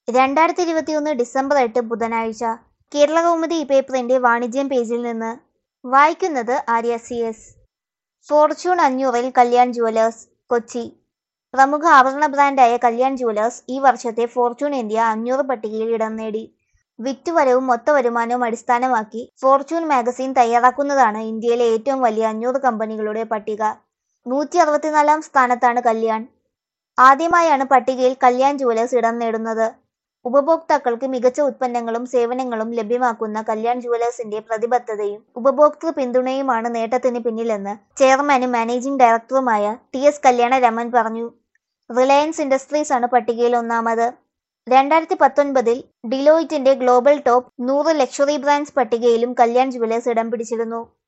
രണ്ടായിരത്തി ഇരുപത്തിയൊന്ന് ഡിസംബർ എട്ട് ബുധനാഴ്ച കേരളകൗമുദി ഈ പേപ്പറിന്റെ വാണിജ്യം പേജിൽ നിന്ന് വായിക്കുന്നത് ആര്യ സി എസ് ഫോർച്യൂൺ അഞ്ഞൂറിൽ കല്യാൺ ജുവലേഴ്സ് കൊച്ചി പ്രമുഖ ആഭരണ ബ്രാൻഡായ കല്യാൺ ജുവലേഴ്സ് ഈ വർഷത്തെ ഫോർച്യൂൺ ഇന്ത്യ അഞ്ഞൂറ് പട്ടികയിൽ ഇടം നേടി വിറ്റുവരവും മൊത്ത വരുമാനവും അടിസ്ഥാനമാക്കി ഫോർച്യൂൺ മാഗസിൻ തയ്യാറാക്കുന്നതാണ് ഇന്ത്യയിലെ ഏറ്റവും വലിയ അഞ്ഞൂറ് കമ്പനികളുടെ പട്ടിക നൂറ്റി അറുപത്തിനാലാം സ്ഥാനത്താണ് കല്യാൺ ആദ്യമായാണ് പട്ടികയിൽ കല്യാൺ ജുവലേഴ്സ് ഇടം നേടുന്നത് ഉപഭോക്താക്കൾക്ക് മികച്ച ഉൽപ്പന്നങ്ങളും സേവനങ്ങളും ലഭ്യമാക്കുന്ന കല്യാൺ ജുവലേഴ്സിന്റെ പ്രതിബദ്ധതയും ഉപഭോക്തൃ പിന്തുണയുമാണ് നേട്ടത്തിന് പിന്നിലെന്ന് ചെയർമാനും മാനേജിംഗ് ഡയറക്ടറുമായ ടി എസ് കല്യാണരമൻ പറഞ്ഞു റിലയൻസ് ഇൻഡസ്ട്രീസ് ആണ് പട്ടികയിൽ ഒന്നാമത് രണ്ടായിരത്തി പത്തൊൻപതിൽ ഡിലോയിറ്റിന്റെ ഗ്ലോബൽ ടോപ്പ് നൂറ് ലക്ഷറി ബ്രാൻഡ്സ് പട്ടികയിലും കല്യാൺ ജുവലേഴ്സ് ഇടം പിടിച്ചിരുന്നു